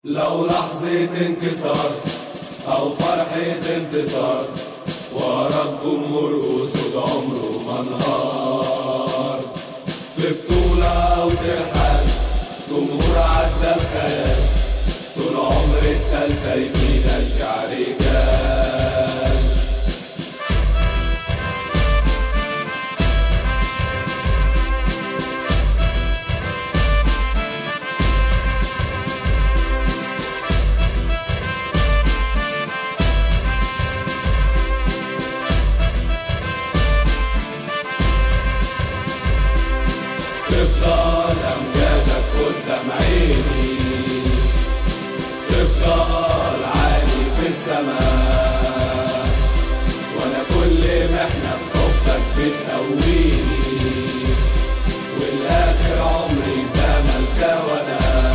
لو لحظة انكسار أو فرحة انتصار ورا الجمهور أسود عمره ما انهار في بطولة أو ترحال جمهور عدى الخيال طول عمر التالتة يمين أشجع رجال تفضل أمجادك قدام عيني تفضل عالي في السماء وأنا كل محنة في حبك بتقويني والآخر عمري زملك وأنا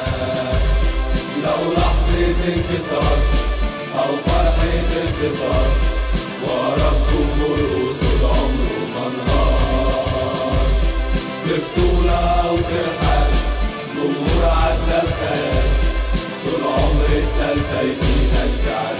لو لحظة انكسار أو فرحة انتصار ورا الجمهور أسود عمره ما انهار في بطولة أو ترحال جمهور عدى الخيال طول عمر التالتة يمين أشجع